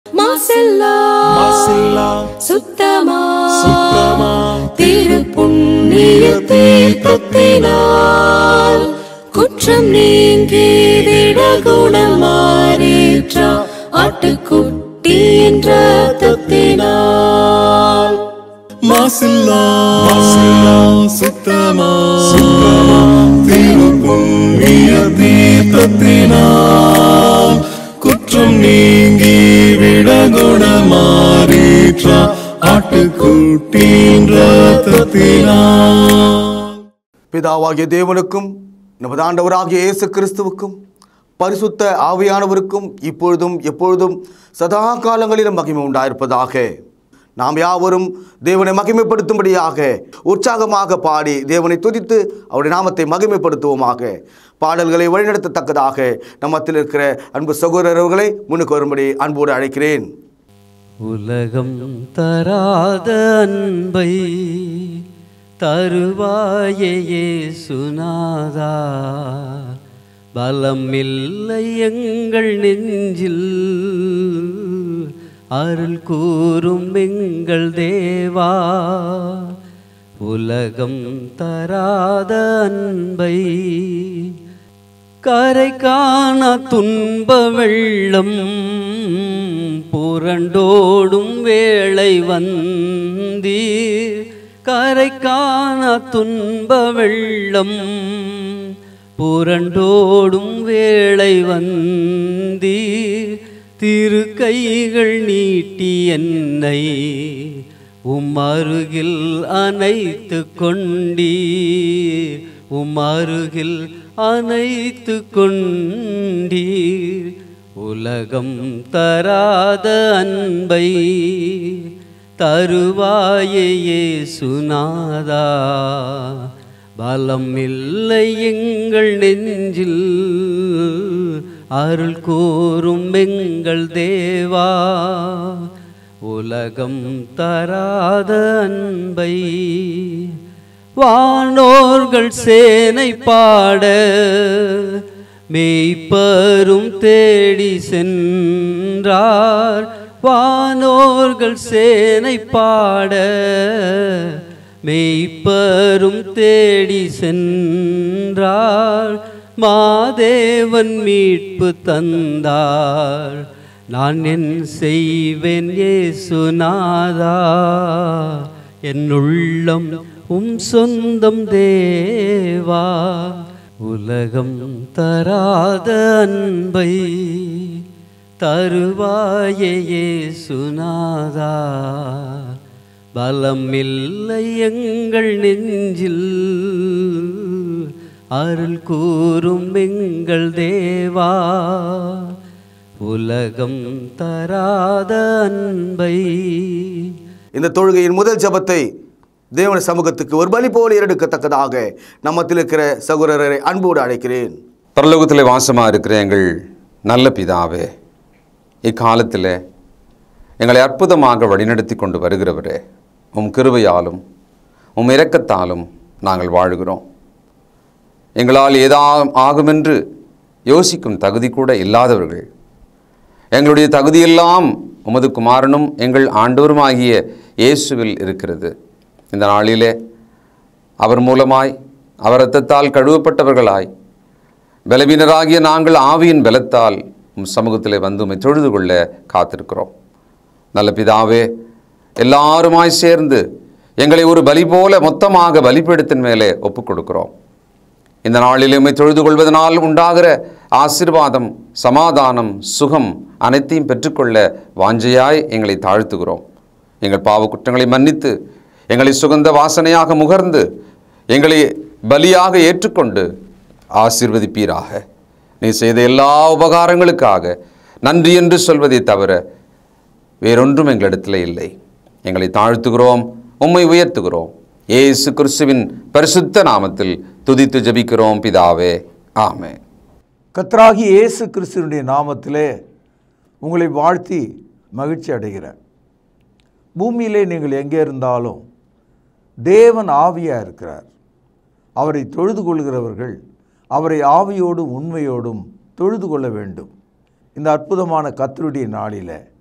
மாசெல்லா மாசில்லா சுத்தமா சுத்தமா திரு புண்ணிய தீர்த்தத்தினால் குற்றம் நீங்கி விடகுணம் மாறேற்ற ஆட்டுக்குட்டி என்ற தத்தினால் மாசில்லா மாசில்லா சுத்தமா சுத்தமா திருப்புண்ணிய தீர்த்தத்தினால் குற்றம் நீங்கி விடகுண மாறீற்ற ஆட்டுக்குட்டின் ரத்தத்தினால் பிதாவாகிய தேவனுக்கும் நமது ஆண்டவராகிய இயேசு கிறிஸ்துவுக்கும் பரிசுத்த ஆவியானவருக்கும் இப்பொழுதும் எப்பொழுதும் சதா காலங்களிலும் மகிமை உண்டாயிருப்பதாக நாம் யாவரும் தேவனை மகிமைப்படுத்தும்படியாக உற்சாகமாக பாடி தேவனை துதித்து அவருடைய நாமத்தை மகிமைப்படுத்துவோமாக பாடல்களை வழிநடத்தத்தக்கதாக நம்மத்தில் இருக்கிற அன்பு சகோதரர்களை முன்னுக்கு வரும்படி அன்போடு அழைக்கிறேன் உலகம் தராத அன்பை தருவாயே சுனாதா பலம் இல்லை எங்கள் நெஞ்சில் அருள் கூறும் எங்கள் தேவா உலகம் தராத அன்பை கரை காண துன்ப வெள்ளம் புரண்டோடும் வேளை வந்தீர் கரை காண துன்ப வெள்ளம் புரண்டோடும் வேளை வந்தீர் திரு கைகள் நீட்டி என்னை உம் அருகில் அணைத்து கொண்டீர் உம் அருகில் அணைத்து கொண்டீர் உலகம் தராத அன்பை தருவாயே சுனாதா பலம் இல்லை எங்கள் நெஞ்சில் அருள் கூறும் எங்கள் தேவா உலகம் தராத அன்பை வானோர்கள் சேனை பாட மெய்ப்பரும் தேடி சென்றார் வானோர்கள் சேனை பாட மெய்ப்பரும் தேடி சென்றார் மாதேவன் மீட்பு தந்தார் நான் என் செய்வேன் ஏசுநாதா என் உள்ளம் உம் சொந்தம் தேவா உலகம் தராத அன்பை தருவாயே சுனாதா பலம் இல்லை எங்கள் நெஞ்சில் அருள் கூறும் எங்கள் தேவா உலகம் தராத அன்பை இந்த தொழுகையின் முதல் ஜெபத்தை தேவன சமூகத்துக்கு ஒரு பலி போல எடுக்கத்தக்கதாக நம்மத்தில் இருக்கிற சகோதரரை அன்போடு அழைக்கிறேன் பரலோகத்தில் வாசமாக இருக்கிற எங்கள் நல்ல பிதாவே இக்காலத்தில் எங்களை அற்புதமாக வழிநடத்தி கொண்டு வருகிறவரே உம் கிருபையாலும் உம் இரக்கத்தாலும் நாங்கள் வாழுகிறோம் எங்களால் ஏதா ஆகுமென்று யோசிக்கும் தகுதி கூட இல்லாதவர்கள் எங்களுடைய தகுதியெல்லாம் உமது குமாரனும் எங்கள் ஆண்டவருமாகிய இயேசுவில் இருக்கிறது இந்த நாளிலே அவர் மூலமாய் அவர் இரத்தத்தால் கழுவப்பட்டவர்களாய் பலவீனராகிய நாங்கள் ஆவியின் பலத்தால் உம் சமூகத்திலே வந்து உம்மை தொழுது கொள்ள காத்திருக்கிறோம் நல்ல பிதாவே எல்லாருமாய் சேர்ந்து எங்களை ஒரு பலி போல மொத்தமாக பலிபீடத்தின் மேலே ஒப்புக் கொடுக்கிறோம் இந்த நாளில் உம்மை தொழுது கொள்வதனால் உண்டாகிற ஆசீர்வாதம் சமாதானம் சுகம் அனைத்தையும் பெற்றுக்கொள்ள வாஞ்சையாய் எங்களை தாழ்த்துகிறோம் எங்கள் பாவ குற்றங்களை மன்னித்து எங்களை சுகந்த வாசனையாக முகர்ந்து எங்களை பலியாக ஏற்றுக்கொண்டு ஆசீர்வதிப்பீராக நீ செய்த எல்லா உபகாரங்களுக்காக நன்றி என்று சொல்வதை தவிர வேறொன்றும் எங்களிடத்தில் இல்லை எங்களை தாழ்த்துகிறோம் உம்மை உயர்த்துகிறோம் இயேசு கிறிஸ்துவின் பரிசுத்த நாமத்தில் துதித்து ஜெபிக்கிறோம் பிதாவே ஆமென் கர்த்தராகிய இயேசு கிறிஸ்துவனுடைய நாமத்திலே உங்களை வாழ்த்தி மகிழ்ச்சி அடைகிறேன் பூமியிலே நீங்கள் எங்கே இருந்தாலும் தேவன் ஆவியாக இருக்கிறார் அவரை தொழுது கொள்கிறவர்கள் அவரை ஆவியோடும் உண்மையோடும் தொழுது கொள்ள வேண்டும் இந்த அற்புதமான கத்தருடைய நாளில்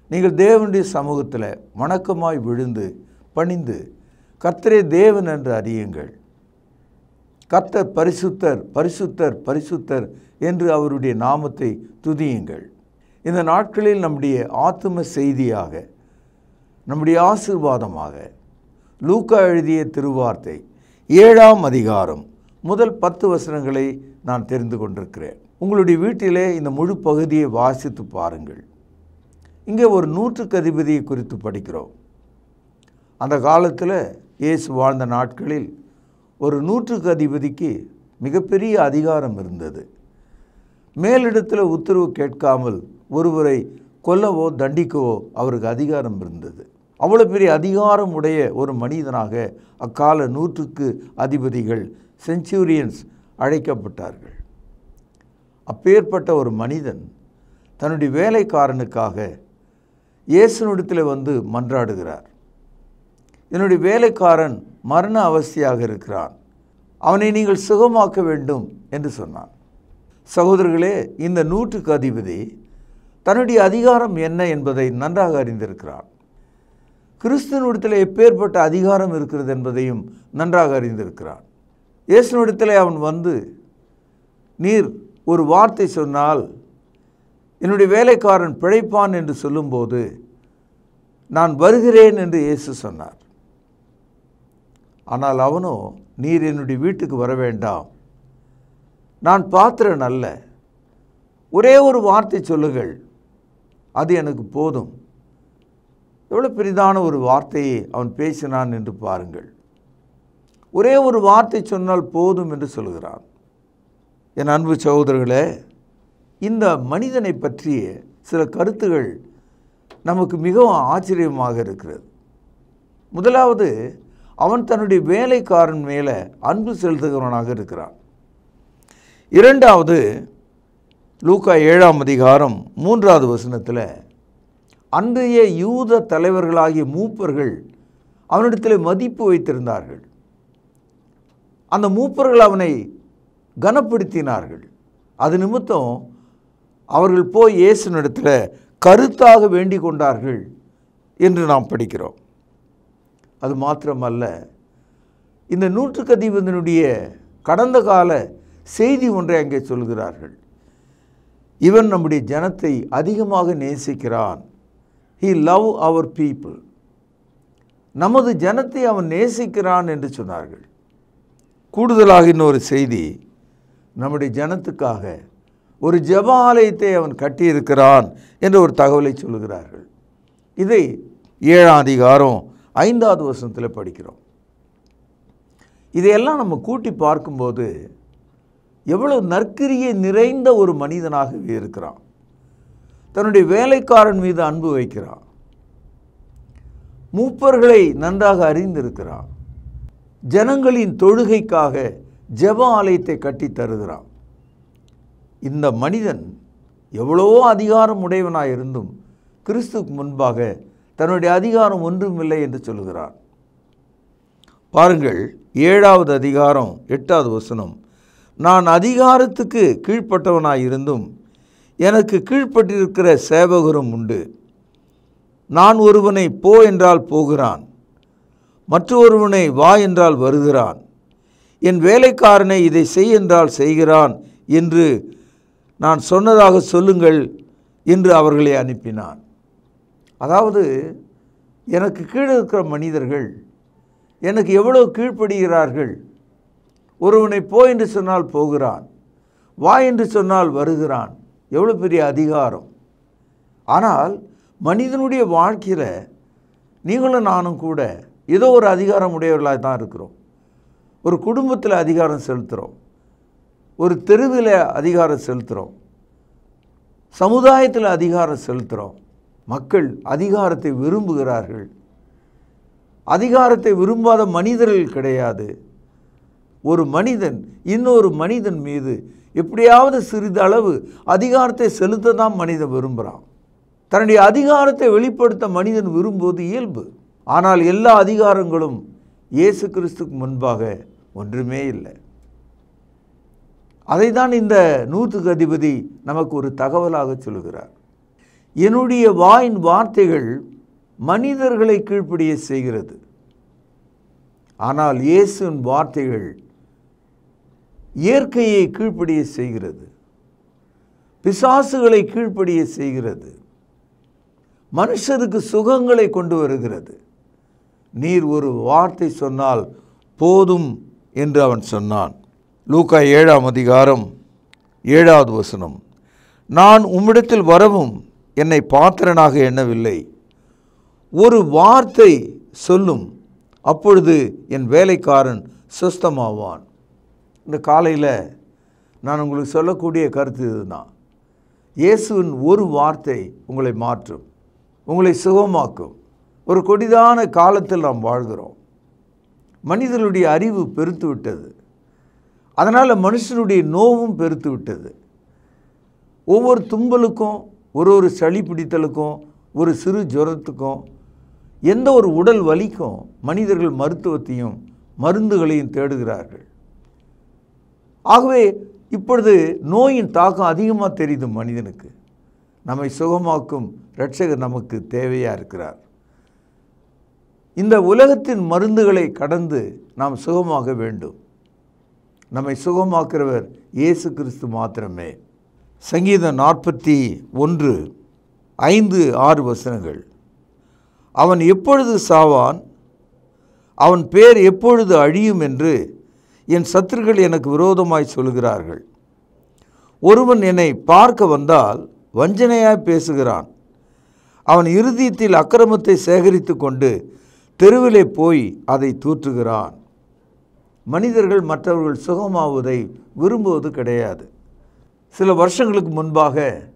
நீங்கள் தேவனுடைய சமூகத்தில் வணக்கமாய் விழுந்து பணிந்து கர்த்தரே தேவன் என்று அறியுங்கள் கர்த்தர் பரிசுத்தர் பரிசுத்தர் பரிசுத்தர் என்று அவருடைய நாமத்தை துதியுங்கள் இந்த நாட்களில் நம்முடைய ஆத்தும செய்தியாக நம்முடைய ஆசீர்வாதமாக லூக்கா எழுதிய திருவார்த்தை ஏழாம் அதிகாரம் முதல் பத்து வசனங்களை நான் தெரிந்து கொண்டிருக்கிறேன் உங்களுடைய வீட்டிலே இந்த முழு பகுதியை வாசித்து பாருங்கள் இங்கே ஒரு நூற்றுக்கு அதிபதியை குறித்து படிக்கிறோம் அந்த காலத்தில் இயேசு வாழ்ந்த நாட்களில் ஒரு நூற்றுக்கு அதிபதிக்கு மிகப்பெரிய அதிகாரம் இருந்தது மேலிடத்தில் உத்தரவு கேட்காமல் ஒருவரை கொல்லவோ தண்டிக்கவோ அவருக்கு அதிகாரம் இருந்தது அவ்வளோ பெரிய அதிகாரம் உடைய ஒரு மனிதனாக அக்கால நூற்றுக்கு அதிபதிகள் செஞ்சுரியன்ஸ் அழைக்கப்பட்டார்கள் அப்பேற்பட்ட ஒரு மனிதன் தன்னுடைய வேலைக்காரனுக்காக இயேசுனிடத்தில் வந்து மன்றாடுகிறார் என்னுடைய வேலைக்காரன் மரண அவஸ்தையாக இருக்கிறான் அவனை நீங்கள் சுகமாக்க வேண்டும் என்று சொன்னான் சகோதரர்களே இந்த நூற்றுக்கு அதிபதி தன்னுடைய அதிகாரம் என்ன என்பதை நன்றாக அறிந்திருக்கிறான் கிறிஸ்துவனிடத்தில் எப்பேற்பட்ட அதிகாரம் இருக்கிறது என்பதையும் நன்றாக அறிந்திருக்கிறான் இயேசுனிடத்தில் அவன் வந்து நீர் ஒரு வார்த்தை சொன்னால் என்னுடைய வேலைக்காரன் பிழைப்பான் என்று சொல்லும்போது நான் வருகிறேன் என்று இயேசு சொன்னார் ஆனால் அவனோ நீர் என்னுடைய வீட்டுக்கு வர வேண்டாம் நான் பாத்திரன் அல்ல ஒரே ஒரு வார்த்தை சொல்லுங்கள் அது எனக்கு போதும் எவ்வளோ பெரிதான ஒரு வார்த்தையை அவன் பேசினான் என்று பாருங்கள் ஒரே ஒரு வார்த்தை சொன்னால் போதும் என்று சொல்கிறான் என் அன்பு சகோதரர்களே இந்த மனிதனை பற்றிய சில கருத்துகள் நமக்கு மிகவும் ஆச்சரியமாக இருக்கிறது முதலாவது அவன் தன்னுடைய வேலைக்காரன் மேலே அன்பு செலுத்துகிறவனாக இருக்கிறான் இரண்டாவது லூக்கா ஏழாம் அதிகாரம் மூன்றாவது வசனத்தில் அன்றைய யூத தலைவர்களாகிய மூப்பர்கள் அவனிடத்தில் மதிப்பு வைத்திருந்தார்கள் அந்த மூப்பர்கள் அவனை கனப்படுத்தினார்கள் அது நிமித்தம் அவர்கள் போய் இயேசுனிடத்தில் கருத்தாக வேண்டிக் கொண்டார்கள் என்று நாம் படிக்கிறோம் அது மாத்திரமல்ல இந்த நூற்றுக்கதிபதியினுடைய கடந்த கால செய்தி ஒன்றை அங்கே சொல்கிறார்கள் இவன் நம்முடைய ஜனத்தை அதிகமாக நேசிக்கிறான் ஹி லவ் அவர் பீப்புள் நமது ஜனத்தை அவன் நேசிக்கிறான் என்று சொன்னார்கள் கூடுதலாக இன்னொரு செய்தி நம்முடைய ஜனத்துக்காக ஒரு ஜெப ஆலயத்தை அவன் கட்டியிருக்கிறான் என்ற ஒரு தகவலை சொல்லுகிறார்கள் இதை ஏழாம் அதிகாரம் ஐந்தாவது வருஷத்தில் படிக்கிறோம் இதையெல்லாம் நம்ம கூட்டி பார்க்கும்போது எவ்வளவு நற்கிரியை நிறைந்த ஒரு மனிதனாகவே இருக்கிறான் தன்னுடைய வேலைக்காரன் மீது அன்பு வைக்கிறான் மூப்பர்களை நன்றாக அறிந்திருக்கிறான் ஜனங்களின் தொழுகைக்காக ஜெப ஆலயத்தை கட்டி தருகிறான் இந்த மனிதன் எவ்வளவோ அதிகாரம் உடையவனாய் இருந்தும் கிறிஸ்துக்கு முன்பாக தன்னுடைய அதிகாரம் ஒன்றுமில்லை என்று சொல்கிறார் பாருங்கள் ஏழாவது அதிகாரம் எட்டாவது வசனம் நான் அதிகாரத்துக்கு கீழ்ப்பட்டவனாய் இருந்தும் எனக்கு கீழ்ப்பட்டிருக்கிற சேவகரும் உண்டு நான் ஒருவனை போ என்றால் போகிறான் மற்றொருவனை வா என்றால் வருகிறான் என் வேலைக்காரனை இதை செய் என்றால் செய்கிறான் என்று நான் சொன்னதாக சொல்லுங்கள் என்று அவர்களை அனுப்பினான் அதாவது எனக்கு கீழே இருக்கிற மனிதர்கள் எனக்கு எவ்வளவு கீழ்ப்படுகிறார்கள் ஒருவனை போ என்று சொன்னால் போகிறான் வா என்று சொன்னால் வருகிறான் எவ்வளோ பெரிய அதிகாரம் ஆனால் மனிதனுடைய வாழ்க்கையில் நீங்களும் நானும் கூட ஏதோ ஒரு அதிகாரம் உடையவர்களாக தான் இருக்கிறோம் ஒரு குடும்பத்தில் அதிகாரம் செலுத்துகிறோம் ஒரு தெருவில் அதிகாரம் செலுத்துகிறோம் சமுதாயத்தில் அதிகாரம் செலுத்துகிறோம் மக்கள் அதிகாரத்தை விரும்புகிறார்கள் அதிகாரத்தை விரும்பாத மனிதர்கள் கிடையாது ஒரு மனிதன் இன்னொரு மனிதன் மீது எப்படியாவது சிறிதளவு அதிகாரத்தை செலுத்த தான் மனிதன் விரும்புகிறான் தன்னுடைய அதிகாரத்தை வெளிப்படுத்த மனிதன் விரும்புவது இயல்பு ஆனால் எல்லா அதிகாரங்களும் இயேசு கிறிஸ்துக்கு முன்பாக ஒன்றுமே இல்லை அதை தான் இந்த நூற்றுக்கு அதிபதி நமக்கு ஒரு தகவலாக சொல்லுகிறார் என்னுடைய வாயின் வார்த்தைகள் மனிதர்களை கீழ்ப்படிய செய்கிறது ஆனால் இயேசுவின் வார்த்தைகள் இயற்கையை கீழ்ப்படிய செய்கிறது பிசாசுகளை கீழ்ப்படிய செய்கிறது மனுஷருக்கு சுகங்களை கொண்டு வருகிறது நீர் ஒரு வார்த்தை சொன்னால் போதும் என்று அவன் சொன்னான் லூக்கா ஏழாம் அதிகாரம் ஏழாவது வசனம் நான் உம்மிடத்தில் வரவும் என்னை பாத்திரனாக எண்ணவில்லை ஒரு வார்த்தை சொல்லும் அப்பொழுது என் வேலைக்காரன் சுஸ்தமாவான் இந்த காலையில் நான் உங்களுக்கு சொல்லக்கூடிய கருத்து இதுதான் இயேசுவின் ஒரு வார்த்தை உங்களை மாற்றும் உங்களை சுகமாக்கும் ஒரு கொடிதான காலத்தில் நாம் வாழ்கிறோம் மனிதர்களுடைய அறிவு பெருத்து விட்டது அதனால் மனுஷனுடைய நோவும் பெருத்து விட்டது ஒவ்வொரு தும்பலுக்கும் ஒரு ஒரு சளி பிடித்தலுக்கும் ஒரு சிறு ஜுரத்துக்கும் எந்த ஒரு உடல் வலிக்கும் மனிதர்கள் மருத்துவத்தையும் மருந்துகளையும் தேடுகிறார்கள் ஆகவே இப்பொழுது நோயின் தாக்கம் அதிகமாக தெரியுது மனிதனுக்கு நம்மை சுகமாக்கும் இரட்சகர் நமக்கு தேவையாக இருக்கிறார் இந்த உலகத்தின் மருந்துகளை கடந்து நாம் சுகமாக வேண்டும் நம்மை சுகமாக்குறவர் இயேசு கிறிஸ்து மாத்திரமே சங்கீதம் நாற்பத்தி ஒன்று ஐந்து ஆறு வசனங்கள் அவன் எப்பொழுது சாவான் அவன் பேர் எப்பொழுது அழியும் என்று என் சத்துருக்கள் எனக்கு விரோதமாய் சொல்கிறார்கள் ஒருவன் என்னை பார்க்க வந்தால் வஞ்சனையாய் பேசுகிறான் அவன் இருதயத்தில் அக்கிரமத்தை சேகரித்து கொண்டு தெருவிலே போய் அதை தூற்றுகிறான் மனிதர்கள் மற்றவர்கள் சுகமாவதை விரும்புவது கிடையாது சில வருஷங்களுக்கு முன்பாக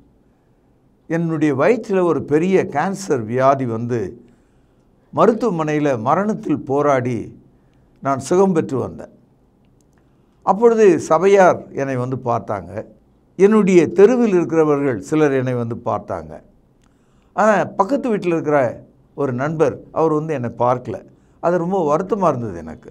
என்னுடைய வயிற்றில் ஒரு பெரிய கேன்சர் வியாதி வந்து மருத்துவமனையில் மரணத்தில் போராடி நான் சுகம் பெற்று வந்தேன் அப்பொழுது சபையார் என்னை வந்து பார்த்தாங்க என்னுடைய தெருவில் இருக்கிறவர்கள் சிலர் என்னை வந்து பார்த்தாங்க ஆனால் பக்கத்து வீட்டில் இருக்கிற ஒரு நண்பர் அவர் வந்து என்னை பார்க்கல அது ரொம்ப வருத்தமாக இருந்தது எனக்கு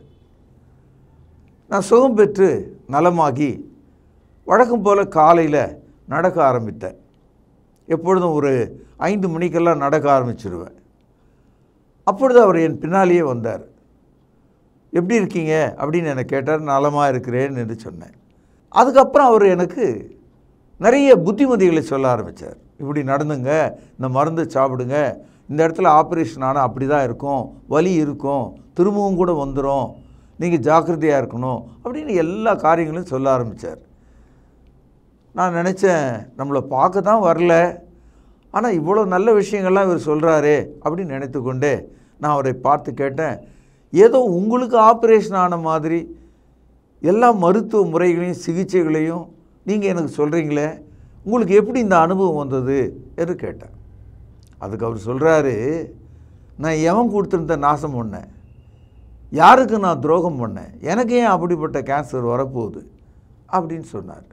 நான் சுகம் பெற்று நலமாகி வழக்கம் போல் காலையில் நடக்க ஆரம்பித்தேன் எப்பொழுதும் ஒரு ஐந்து மணிக்கெல்லாம் நடக்க ஆரம்பிச்சிருவேன் அப்பொழுது அவர் என் பின்னாலேயே வந்தார் எப்படி இருக்கீங்க அப்படின்னு என்னை கேட்டார் நலமாக இருக்கிறேன் என்று சொன்னேன் அதுக்கப்புறம் அவர் எனக்கு நிறைய புத்திமதிகளை சொல்ல ஆரம்பித்தார் இப்படி நடந்துங்க இந்த மருந்து சாப்பிடுங்க இந்த இடத்துல ஆப்ரேஷன் ஆனால் அப்படி தான் இருக்கும் வலி இருக்கும் திரும்பவும் கூட வந்துடும் நீங்கள் ஜாக்கிரதையாக இருக்கணும் அப்படின்னு எல்லா காரியங்களையும் சொல்ல ஆரம்பித்தார் நான் நினச்சேன் நம்மளை பார்க்க தான் வரல ஆனால் இவ்வளோ நல்ல விஷயங்கள்லாம் இவர் சொல்கிறாரே அப்படின்னு நினைத்து கொண்டே நான் அவரை பார்த்து கேட்டேன் ஏதோ உங்களுக்கு ஆப்ரேஷன் ஆன மாதிரி எல்லா மருத்துவ முறைகளையும் சிகிச்சைகளையும் நீங்கள் எனக்கு சொல்கிறீங்களே உங்களுக்கு எப்படி இந்த அனுபவம் வந்தது என்று கேட்டேன் அதுக்கு அவர் சொல்கிறாரு நான் எவன் கொடுத்துருந்த நாசம் பண்ணேன் யாருக்கு நான் துரோகம் பண்ணேன் எனக்கு ஏன் அப்படிப்பட்ட கேன்சர் வரப்போகுது அப்படின்னு சொன்னார்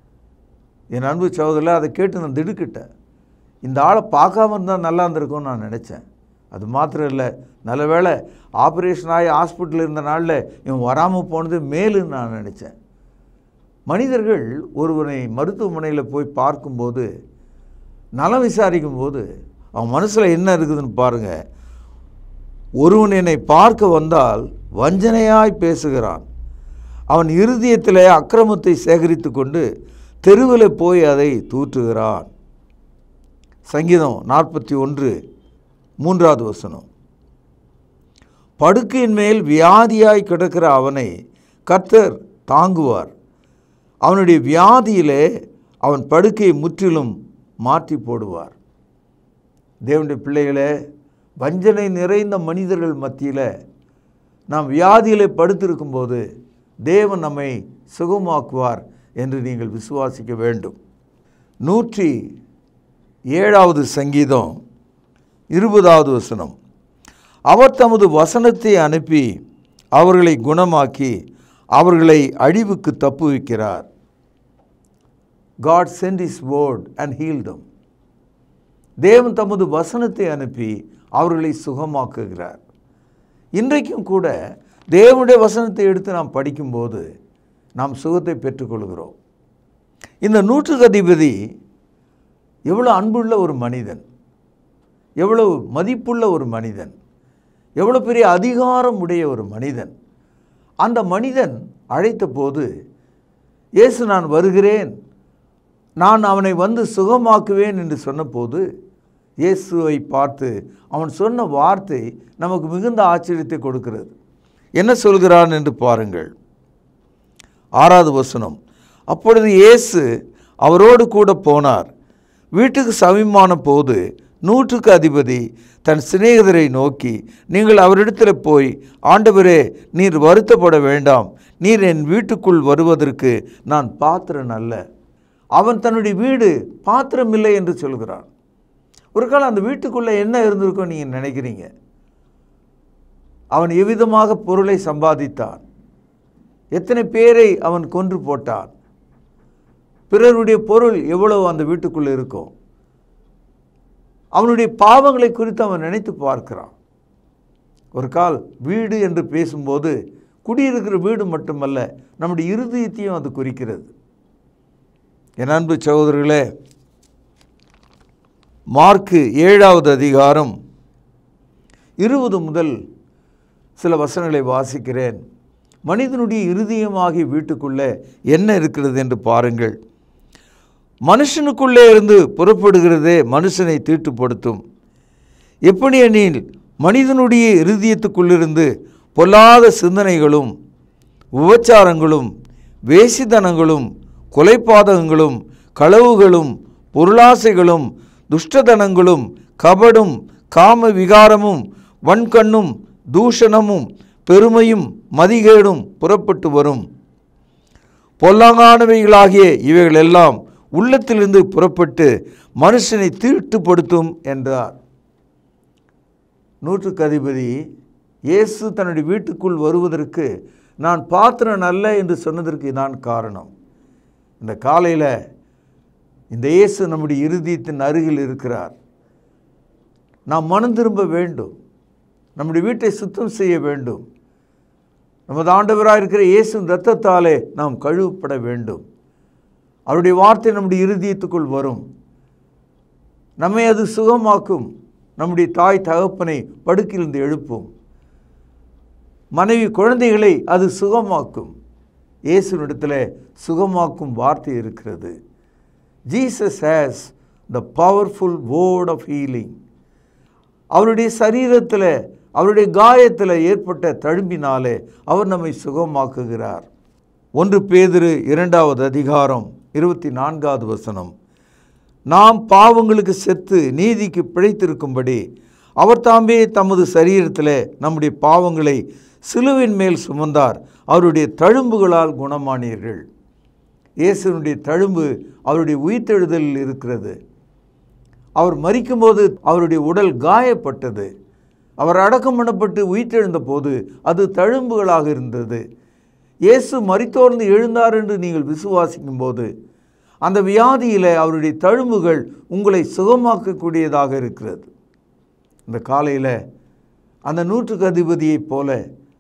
என் அன்பு சகோதரில் அதை கேட்டு நான் திடுக்கிட்டேன் இந்த ஆளை பார்க்காம இருந்தால் நல்லா இருந்திருக்கும்னு நான் நினச்சேன் அது மாத்திரம் இல்லை நல்ல வேளை ஆப்ரேஷன் ஆகி ஹாஸ்பிட்டலில் இருந்த நாளில் இவன் வராமல் போனது மேலுன்னு நான் நினச்சேன் மனிதர்கள் ஒருவனை மருத்துவமனையில் போய் பார்க்கும்போது நலம் விசாரிக்கும் போது அவன் மனசில் என்ன இருக்குதுன்னு பாருங்கள் ஒருவன் என்னை பார்க்க வந்தால் வஞ்சனையாய் பேசுகிறான் அவன் இருதயத்தில் அக்கிரமத்தை சேகரித்து கொண்டு தெருவில் போய் அதை தூற்றுகிறான் சங்கீதம் நாற்பத்தி ஒன்று மூன்றாவது வசனம் படுக்கையின் மேல் வியாதியாய் கிடக்கிற அவனை கர்த்தர் தாங்குவார் அவனுடைய வியாதியிலே அவன் படுக்கையை முற்றிலும் மாற்றி போடுவார் தேவனுடைய பிள்ளைகளே வஞ்சனை நிறைந்த மனிதர்கள் மத்தியில் நாம் வியாதியிலே படுத்திருக்கும்போது தேவன் நம்மை சுகமாக்குவார் என்று நீங்கள் விசுவாசிக்க வேண்டும் நூற்றி ஏழாவது சங்கீதம் இருபதாவது வசனம் அவர் தமது வசனத்தை அனுப்பி அவர்களை குணமாக்கி அவர்களை அழிவுக்கு தப்புவிக்கிறார் God sent his word and heal them தேவன் தமது வசனத்தை அனுப்பி அவர்களை சுகமாக்குகிறார் இன்றைக்கும் கூட தேவனுடைய வசனத்தை எடுத்து நாம் படிக்கும்போது நாம் சுகத்தை பெற்றுக்கொள்கிறோம் இந்த நூற்றுக்கு அதிபதி எவ்வளோ அன்புள்ள ஒரு மனிதன் எவ்வளவு மதிப்புள்ள ஒரு மனிதன் எவ்வளோ பெரிய அதிகாரம் உடைய ஒரு மனிதன் அந்த மனிதன் அழைத்த போது இயேசு நான் வருகிறேன் நான் அவனை வந்து சுகமாக்குவேன் என்று சொன்னபோது இயேசுவை பார்த்து அவன் சொன்ன வார்த்தை நமக்கு மிகுந்த ஆச்சரியத்தை கொடுக்கிறது என்ன சொல்கிறான் என்று பாருங்கள் ஆறாவது வசனம் அப்பொழுது இயேசு அவரோடு கூட போனார் வீட்டுக்கு சமீபமான போது நூற்றுக்கு அதிபதி தன் சிநேகிதரை நோக்கி நீங்கள் அவரிடத்தில் போய் ஆண்டவரே நீர் வருத்தப்பட வேண்டாம் நீர் என் வீட்டுக்குள் வருவதற்கு நான் பாத்திரன் அல்ல அவன் தன்னுடைய வீடு பாத்திரமில்லை என்று சொல்கிறான் ஒரு காலம் அந்த வீட்டுக்குள்ளே என்ன இருந்திருக்கும் நீங்கள் நினைக்கிறீங்க அவன் எவ்விதமாக பொருளை சம்பாதித்தான் எத்தனை பேரை அவன் கொன்று போட்டான் பிறருடைய பொருள் எவ்வளவு அந்த வீட்டுக்குள்ளே இருக்கும் அவனுடைய பாவங்களை குறித்து அவன் நினைத்து பார்க்கிறான் ஒரு கால் வீடு என்று பேசும்போது குடியிருக்கிற வீடு மட்டுமல்ல நம்முடைய இருதயத்தையும் அது குறிக்கிறது என் அன்பு சகோதரர்களே மார்க்கு ஏழாவது அதிகாரம் இருபது முதல் சில வசனங்களை வாசிக்கிறேன் மனிதனுடைய இருதயமாகிய வீட்டுக்குள்ளே என்ன இருக்கிறது என்று பாருங்கள் மனுஷனுக்குள்ளே இருந்து புறப்படுகிறதே மனுஷனை தீட்டுப்படுத்தும் எப்படி எனில் மனிதனுடைய இருதயத்துக்குள்ளிருந்து பொல்லாத சிந்தனைகளும் உபச்சாரங்களும் வேசித்தனங்களும் கொலைபாதகங்களும் களவுகளும் பொருளாசைகளும் துஷ்டதனங்களும் கபடும் காம விகாரமும் வன்கண்ணும் தூஷணமும் பெருமையும் மதிகேடும் புறப்பட்டு வரும் பொல்லாங்கானவைகளாகிய இவைகளெல்லாம் உள்ளத்திலிருந்து புறப்பட்டு மனுஷனை தீட்டுப்படுத்தும் என்றார் நூற்றுக்கு அதிபதி இயேசு தன்னுடைய வீட்டுக்குள் வருவதற்கு நான் பாத்திரன் அல்ல என்று சொன்னதற்கு நான் காரணம் இந்த காலையில் இந்த இயேசு நம்முடைய இருதயத்தின் அருகில் இருக்கிறார் நாம் மனம் திரும்ப வேண்டும் நம்முடைய வீட்டை சுத்தம் செய்ய வேண்டும் நமது ஆண்டவராக இருக்கிற இயேசுவின் இரத்தத்தாலே நாம் கழுவப்பட வேண்டும் அவருடைய வார்த்தை நம்முடைய இருதயத்துக்குள் வரும் நம்மை அது சுகமாக்கும் நம்முடைய தாய் தகப்பனை படுக்கையிலிருந்து எழுப்பும் மனைவி குழந்தைகளை அது சுகமாக்கும் இயேசுனிடத்தில் சுகமாக்கும் வார்த்தை இருக்கிறது Jesus has the powerful word of healing அவருடைய சரீரத்தில் அவருடைய காயத்தில் ஏற்பட்ட தழும்பினாலே அவர் நம்மை சுகமாக்குகிறார் ஒன்று பேதிரு இரண்டாவது அதிகாரம் இருபத்தி நான்காவது வசனம் நாம் பாவங்களுக்கு செத்து நீதிக்கு பிழைத்திருக்கும்படி அவர் தாமே தமது சரீரத்தில் நம்முடைய பாவங்களை சிலுவின் மேல் சுமந்தார் அவருடைய தழும்புகளால் குணமானீர்கள் இயேசுனுடைய தழும்பு அவருடைய உயிர்த்தெழுதலில் இருக்கிறது அவர் மரிக்கும்போது அவருடைய உடல் காயப்பட்டது அவர் அடக்கம் பண்ணப்பட்டு உயிர்த்தெழுந்த போது அது தழும்புகளாக இருந்தது இயேசு மரித்தோர்ந்து எழுந்தார் என்று நீங்கள் விசுவாசிக்கும் போது அந்த வியாதியில் அவருடைய தழும்புகள் உங்களை சுகமாக்கக்கூடியதாக இருக்கிறது இந்த காலையில் அந்த நூற்றுக்கு அதிபதியைப் போல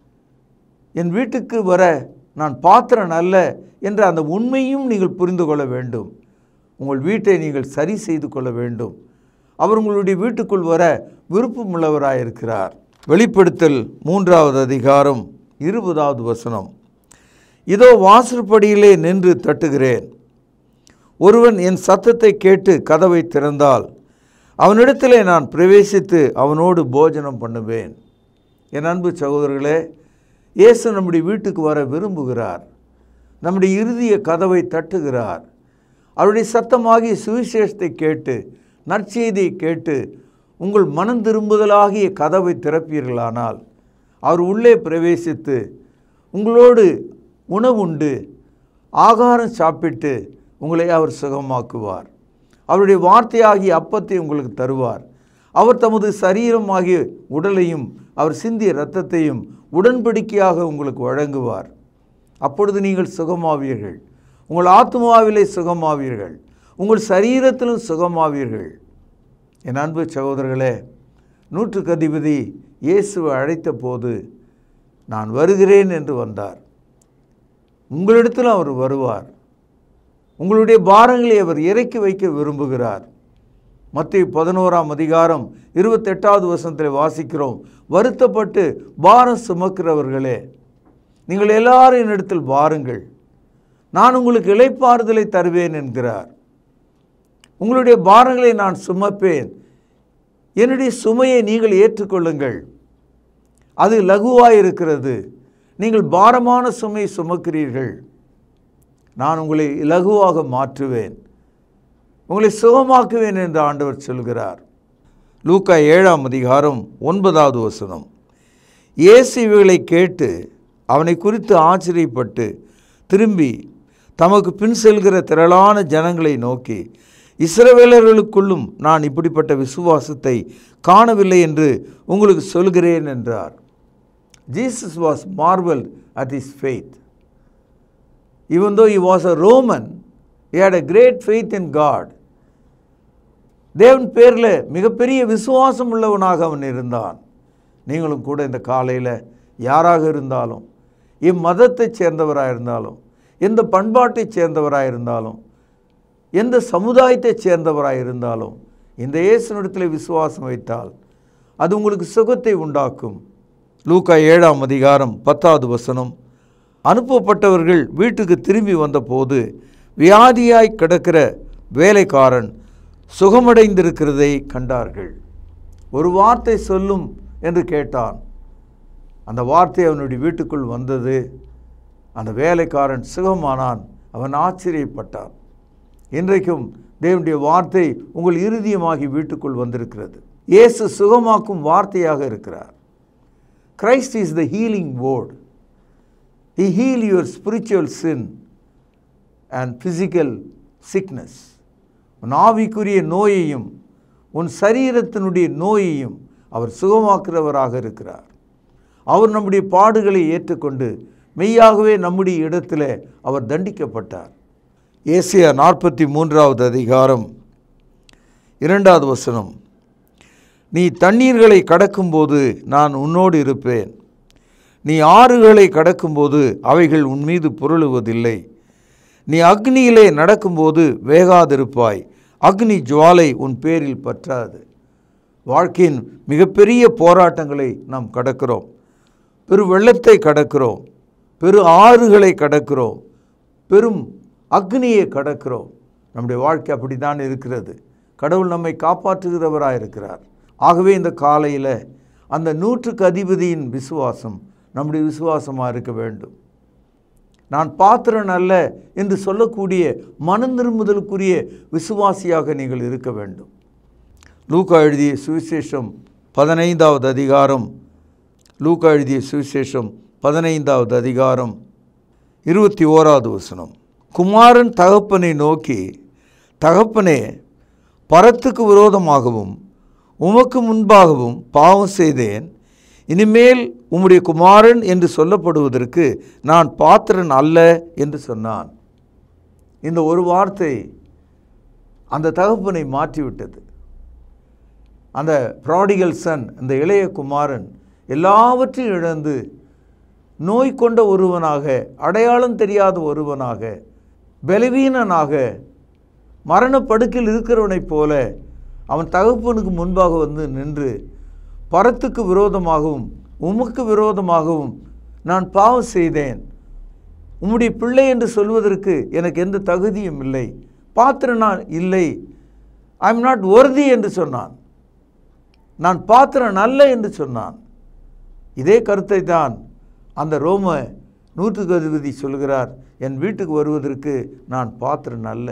என் வீட்டுக்கு வர நான் பாத்திரன் அல்ல என்ற அந்த உண்மையும் நீங்கள் புரிந்து கொள்ள வேண்டும் உங்கள் வீட்டை நீங்கள் சரி செய்து கொள்ள வேண்டும் அவர் உங்களுடைய வீட்டுக்குள் வர விருப்பமுள்ளவராயிருக்கிறார் வெளிப்படுத்தல் மூன்றாவது அதிகாரம் இருபதாவது வசனம் இதோ வாசற்படியிலே நின்று தட்டுகிறேன் ஒருவன் என் சத்தத்தை கேட்டு கதவை திறந்தால் அவனிடத்திலே நான் பிரவேசித்து அவனோடு போஜனம் பண்ணுவேன் என் அன்பு சகோதரர்களே இயேசு நம்முடைய வீட்டுக்கு வர விரும்புகிறார் நம்முடைய இறுதிய கதவை தட்டுகிறார் அவருடைய சத்தமாகிய சுவிசேஷத்தை கேட்டு நற்செய்தியை கேட்டு உங்கள் மனம் திரும்புதலாகிய கதவை திறப்பீர்களானால் அவர் உள்ளே பிரவேசித்து உங்களோடு உணவுண்டு ஆகாரம் சாப்பிட்டு உங்களை அவர் சுகமாக்குவார் அவருடைய வார்த்தையாகிய அப்பத்தை உங்களுக்கு தருவார் அவர் தமது சரீரமாகிய உடலையும் அவர் சிந்திய இரத்தத்தையும் உடன்படிக்கையாக உங்களுக்கு வழங்குவார் அப்பொழுது நீங்கள் சுகமாவீர்கள் உங்கள் ஆத்மாவிலே சுகமாவீர்கள் உங்கள் சரீரத்திலும் சுகமாவீர்கள் என் அன்பு சகோதரர்களே நூற்றுக்கு அதிபதி இயேசுவை அழைத்த போது நான் வருகிறேன் என்று வந்தார் உங்களிடத்தில் அவர் வருவார் உங்களுடைய பாரங்களை அவர் இறக்கி வைக்க விரும்புகிறார் மத்திய பதினோராம் அதிகாரம் இருபத்தெட்டாவது வசனத்தில் வாசிக்கிறோம் வருத்தப்பட்டு பாரம் சுமக்கிறவர்களே நீங்கள் எல்லாரும் என்னிடத்தில் வாருங்கள் நான் உங்களுக்கு இளைப்பாறுதலை தருவேன் என்கிறார் உங்களுடைய பாரங்களை நான் சுமப்பேன் என்னுடைய சுமையை நீங்கள் ஏற்றுக்கொள்ளுங்கள் அது லகுவாய் இருக்கிறது நீங்கள் பாரமான சுமையை சுமக்கிறீர்கள் நான் உங்களை இலகுவாக மாற்றுவேன் உங்களை சுகமாக்குவேன் என்று ஆண்டவர் சொல்கிறார் லூக்கா ஏழாம் அதிகாரம் ஒன்பதாவது வசனம் இயேசு இவைகளை கேட்டு அவனை குறித்து ஆச்சரியப்பட்டு திரும்பி தமக்கு பின் செல்கிற திரளான ஜனங்களை நோக்கி இஸ்ரவேலர்களுக்குள்ளும் நான் இப்படிப்பட்ட விசுவாசத்தை காணவில்லை என்று உங்களுக்கு சொல்கிறேன் என்றார் Jesus was marveled at his faith. Even though he was a Roman, he had a great faith in God. தேவன் பேரில் மிகப்பெரிய விசுவாசம் உள்ளவனாக அவன் இருந்தான் நீங்களும் கூட இந்த காலையில் யாராக இருந்தாலும் இம்மதத்தைச் சேர்ந்தவராக இருந்தாலும் எந்த பண்பாட்டைச் சேர்ந்தவராக இருந்தாலும் எந்த சமுதாயத்தைச் சேர்ந்தவராக இருந்தாலும் இந்த இயேசுனிடத்தில் விசுவாசம் வைத்தால் அது உங்களுக்கு சுகத்தை உண்டாக்கும் லூக்கா ஏழாம் அதிகாரம் பத்தாவது வசனம் அனுப்பப்பட்டவர்கள் வீட்டுக்கு திரும்பி வந்தபோது வியாதியாய் கிடக்கிற வேலைக்காரன் சுகமடைந்திருக்கிறதை கண்டார்கள் ஒரு வார்த்தை சொல்லும் என்று கேட்டான் அந்த வார்த்தை அவனுடைய வீட்டுக்குள் வந்தது அந்த வேலைக்காரன் சுகமானான் அவன் ஆச்சரியப்பட்டான் இன்றைக்கும் தேவனுடைய வார்த்தை உங்கள் இறுதியமாகி வீட்டுக்குள் வந்திருக்கிறது இயேசு சுகமாக்கும் வார்த்தையாக இருக்கிறார் Christ is the healing word. He heal your spiritual sin and physical sickness. உன் ஆவிக்குரிய நோயையும் உன் சரீரத்தினுடைய நோயையும் அவர் சுகமாக்குறவராக இருக்கிறார் அவர் நம்முடைய பாடுகளை ஏற்றுக்கொண்டு மெய்யாகவே நம்முடைய இடத்துல அவர் தண்டிக்கப்பட்டார் ஏசியா நாற்பத்தி மூன்றாவது அதிகாரம் இரண்டாவது வசனம் நீ தண்ணீர்களை கடக்கும்போது நான் உன்னோடு இருப்பேன் நீ ஆறுகளை கடக்கும்போது அவைகள் உன் மீது புரளுவதில்லை நீ அக்னியிலே நடக்கும்போது வேகாதிருப்பாய் அக்னி ஜுவாலை உன் பேரில் பற்றாது வாழ்க்கையின் மிகப்பெரிய போராட்டங்களை நாம் கடக்கிறோம் பெரு வெள்ளத்தை கடக்கிறோம் பெரு ஆறுகளை கடக்கிறோம் பெரும் அக்னியை கடக்கிறோம் நம்முடைய வாழ்க்கை அப்படி தான் இருக்கிறது கடவுள் நம்மை காப்பாற்றுகிறவராக இருக்கிறார் ஆகவே இந்த காலையில் அந்த நூற்றுக்கு அதிபதியின் விசுவாசம் நம்முடைய விசுவாசமாக இருக்க வேண்டும் நான் பாத்திரன் அல்ல என்று சொல்லக்கூடிய மனம் திரும்புதலுக்குரிய விசுவாசியாக நீங்கள் இருக்க வேண்டும் லூக்கா எழுதிய சுவிசேஷம் பதினைந்தாவது அதிகாரம் லூக்கா எழுதிய சுவிசேஷம் பதினைந்தாவது அதிகாரம் இருபத்தி ஓராவது வசனம் குமாரன் தகப்பனை நோக்கி தகப்பனே பரத்துக்கு விரோதமாகவும் உமக்கு முன்பாகவும் பாவம் செய்தேன் இனிமேல் உம்முடைய குமாரன் என்று சொல்லப்படுவதற்கு நான் பாத்திரன் அல்ல என்று சொன்னான் இந்த ஒரு வார்த்தை அந்த தகப்பனை மாற்றிவிட்டது அந்த ப்ராடிகல் சன் அந்த இளைய குமாரன் எல்லாவற்றையும் இழந்து நோய் கொண்ட ஒருவனாக அடையாளம் தெரியாத ஒருவனாக பலவீனனாக மரணப்படுக்கையில் இருக்கிறவனைப் போல அவன் தகப்பனுக்கு முன்பாக வந்து நின்று பரத்துக்கு விரோதமாகவும் உமக்கு விரோதமாகவும் நான் பாவம் செய்தேன் உம்முடைய பிள்ளை என்று சொல்வதற்கு எனக்கு எந்த தகுதியும் இல்லை பாத்திரம் நான் இல்லை ஐ எம் நாட் worthy என்று சொன்னான் நான் பாத்திரம் அல்ல என்று சொன்னான் இதே கருத்தை தான் அந்த ரோம நூற்றுக்கு அதிபதி சொல்கிறார் என் வீட்டுக்கு வருவதற்கு நான் பாத்திரன் அல்ல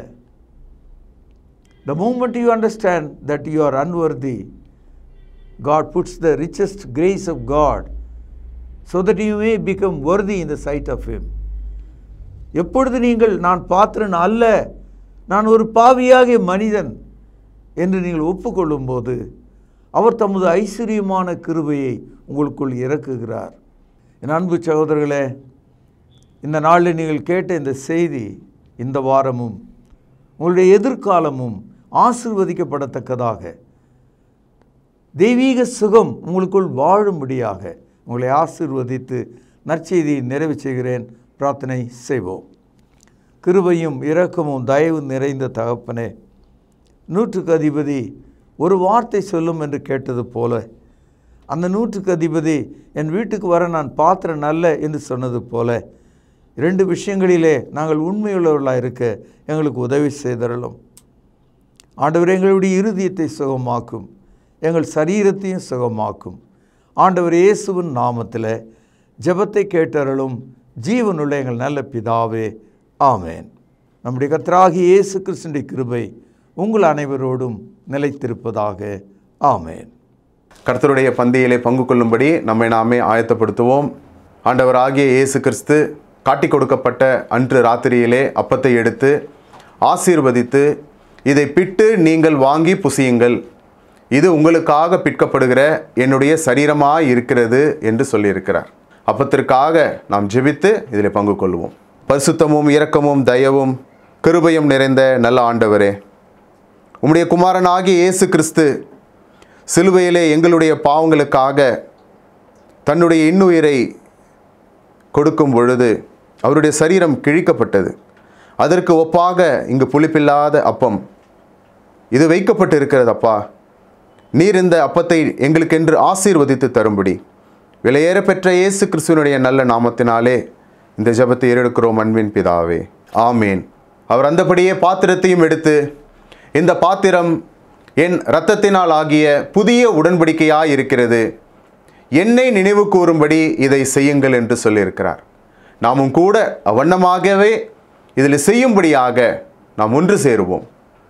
The moment you understand that you are unworthy, God puts the richest grace of God so that you may become worthy in the sight of Him. எப்பொழுது நீங்கள் நான் பாத்திரன் அல்ல நான் ஒரு பாவியாகிய மனிதன் என்று நீங்கள் ஒப்புக்கொள்ளும்போது அவர் தமது ஐஸ்வர்யமான கிருபையை உங்களுக்குள் இறக்குகிறார் என் அன்பு சகோதரர்களே இந்த நாளில் நீங்கள் கேட்ட இந்த செய்தி இந்த வாரமும் உங்களுடைய எதிர்காலமும் ஆசிர்வதிக்கப்படத்தக்கதாக தெய்வீக சுகம் உங்களுக்குள் வாழும்படியாக உங்களை ஆசிர்வதித்து நற்செய்தியை நிறைவு செய்கிறேன் பிரார்த்தனை செய்வோம் கிருபையும் இரக்கமும் தயவு நிறைந்த தகப்பனே நூற்றுக்கு அதிபதி ஒரு வார்த்தை சொல்லும் என்று கேட்டது போல அந்த நூற்றுக்கு அதிபதி என் வீட்டுக்கு வர நான் பாத்திரம் நல்ல என்று சொன்னது போல இரண்டு விஷயங்களிலே நாங்கள் உண்மையுள்ளவர்களாக இருக்க எங்களுக்கு உதவி செய்தரலும் ஆண்டவர் எங்களுடைய இருதயத்தை சுகமாக்கும் எங்கள் சரீரத்தையும் சுகமாக்கும் ஆண்டவர் இயேசுவின் நாமத்தில் ஜெபத்தை கேட்டருளும் ஜீவனுள்ள எங்கள் நல்ல பிதாவே ஆமென் நம்முடைய கர்த்தராகிய இயேசு கிறிஸ்துடைய கிருபை உங்கள் அனைவரோடும் நிலைத்திருப்பதாக ஆமென் கர்த்தருடைய பந்தியிலே பங்கு கொள்ளும்படி நம்மை நாமே ஆயத்தப்படுத்துவோம் ஆண்டவராகிய இயேசு கிறிஸ்து காட்டிக் கொடுக்கப்பட்ட அன்று ராத்திரியிலே அப்பத்தை எடுத்து ஆசீர்வதித்து இதை பிட்டு நீங்கள் வாங்கி புசியுங்கள் இது உங்களுக்காக பிற்கப்படுகிற என்னுடைய சரீரமாய் இருக்கிறது என்று சொல்லியிருக்கிறார் அப்பத்திற்காக நாம் ஜெபித்து இதில் பங்கு கொள்வோம் பரிசுத்தமும் இரக்கமும் தயவும் கிருபையும் நிறைந்த நல்ல ஆண்டவரே உம்முடைய குமாரனாகிய இயேசு கிறிஸ்து சிலுவையிலே எங்களுடைய பாவங்களுக்காக தன்னுடைய இன்னுயிரை கொடுக்கும் பொழுது அவருடைய சரீரம் கிழிக்கப்பட்டது அதற்கு ஒப்பாக இங்கு புளிப்பில்லாத அப்பம் இது வைக்கப்பட்டு இருக்கிறது அப்பா நீர் இந்த அப்பத்தை எங்களுக்கென்று ஆசீர்வதித்து தரும்படி விலையேற பெற்ற இயேசு கிறிஸ்துவனுடைய நல்ல நாமத்தினாலே இந்த ஜெபத்தை ஏறெடுக்கிறோம் அன்பின் பிதாவே ஆமீன் அவர் அந்தபடியே பாத்திரத்தையும் எடுத்து இந்த பாத்திரம் என் இரத்தத்தினால் ஆகிய புதிய உடன்படிக்கையாய் இருக்கிறது என்னை நினைவு கூறும்படி இதை செய்யுங்கள் என்று சொல்லியிருக்கிறார் நாமும் கூட அவ்வண்ணமாகவே இதில் செய்யும்படியாக நாம் ஒன்று சேருவோம்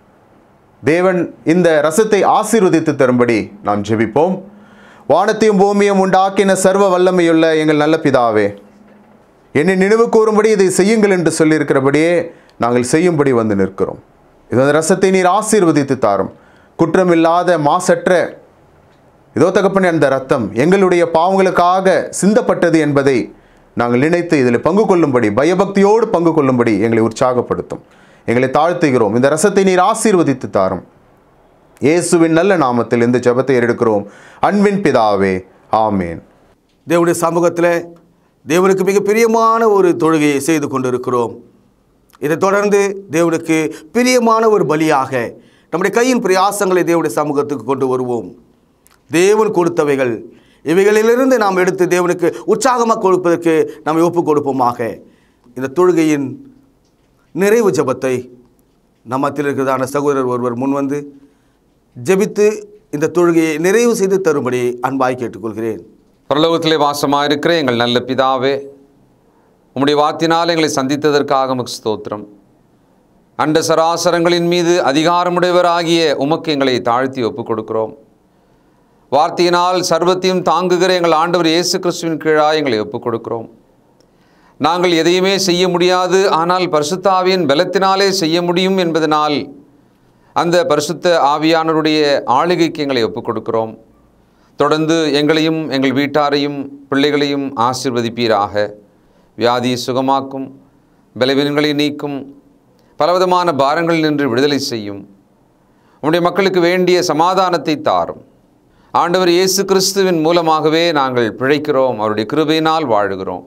தேவன் இந்த ரசத்தை ஆசீர்வதித்து தரும்படி நாம் ஜெபிப்போம் வானத்தையும் பூமியும் உண்டாக்கின சர்வ வல்லமையுள்ள எங்கள் நல்ல பிதாவே என்னை நினைவு கூறும்படி இதை செய்யுங்கள் என்று சொல்லியிருக்கிறபடியே நாங்கள் செய்யும்படி வந்து நிற்கிறோம் இது அந்த ரசத்தை நீர் ஆசீர்வதித்து தாரும் குற்றமில்லாத மாசற்ற இதோ தகப்பனே அந்த ரத்தம் எங்களுடைய பாவங்களுக்காக சிந்தப்பட்டது என்பதை நாங்கள் நினைத்து இதில் பங்கு கொள்ளும்படி பயபக்தியோடு பங்கு கொள்ளும்படி எங்களை உற்சாகப்படுத்தும் எங்களை தாழ்த்துகிறோம் இந்த ரசத்தை நீர் ஆசீர்வதித்து தாரும் இயேசுவின் நல்ல நாமத்தில் இந்த ஜெபத்தை எடுக்கிறோம் அன்பின் பிதாவே ஆமேன் தேவனுடைய சமூகத்தில் தேவனுக்கு மிக பிரியமான ஒரு தொழுகையை செய்து கொண்டிருக்கிறோம் இதைத் தொடர்ந்து தேவனுக்கு பிரியமான ஒரு பலியாக நம்முடைய கையின் பிரயாசங்களை தேவனுடைய சமூகத்துக்கு கொண்டு வருவோம் தேவன் கொடுத்தவைகள் இவைகளிலிருந்து நாம் எடுத்து தேவனுக்கு உற்சாகமாக கொடுப்பதற்கு நாம் ஒப்புக் கொடுப்போமாக இந்த தொழுகையின் நிறைவு ஜெபத்தை நம் மத்தியில் இருக்கிறதான சகோதரர் ஒருவர் முன்வந்து ஜெபித்து இந்த தொழுகையை நிறைவு செய்து தரும்படி அன்பாய் கேட்டுக்கொள்கிறேன் பரலோகத்திலே வாசமாக இருக்கிற எங்கள் நல்ல பிதாவே உம்முடைய வாத்தினால் எங்களை சந்தித்ததற்காக உமக்கு ஸ்தோத்திரம் அண்ட சராசரங்களின் மீது அதிகாரமுடையவராகிய உமக்கு எங்களை தாழ்த்தி ஒப்புக் கொடுக்கிறோம் வார்த்தையினால் சர்வத்தையும் தாங்குகிற எங்கள் ஆண்டவர் இயேசு கிறிஸ்துவின் கீழாக எங்களை ஒப்புக் கொடுக்கிறோம் நாங்கள் எதையுமே செய்ய முடியாது ஆனால் பரிசுத்தாவியின் பலத்தினாலே செய்ய முடியும் என்பதனால் அந்த பரிசுத்த ஆவியானவருடைய ஆளுகைக்கு எங்களை ஒப்புக் கொடுக்கிறோம் தொடர்ந்து எங்களையும் எங்கள் வீட்டாரையும் பிள்ளைகளையும் ஆசிர்வதிப்பீராக வியாதியை சுகமாக்கும் பலவீனங்களை நீக்கும் பலவிதமான பாரங்களில் நின்று விடுதலை செய்யும் உம்முடைய மக்களுக்கு வேண்டிய சமாதானத்தை தாரும் ஆண்டவர் இயேசு கிறிஸ்துவின் மூலமாகவே நாங்கள் பிழைக்கிறோம் அவருடைய கிருபையினால் வாழுகிறோம்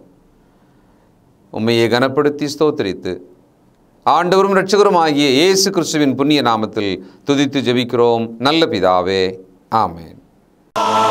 உம்மையை கனப்படுத்தி ஸ்தோத்திரித்து ஆண்டவரும் இரட்சகரும் ஆகிய இயேசு கிறிஸ்துவின் புண்ணிய நாமத்தில் துதித்து ஜெபிக்கிறோம் நல்ல பிதாவே ஆமென்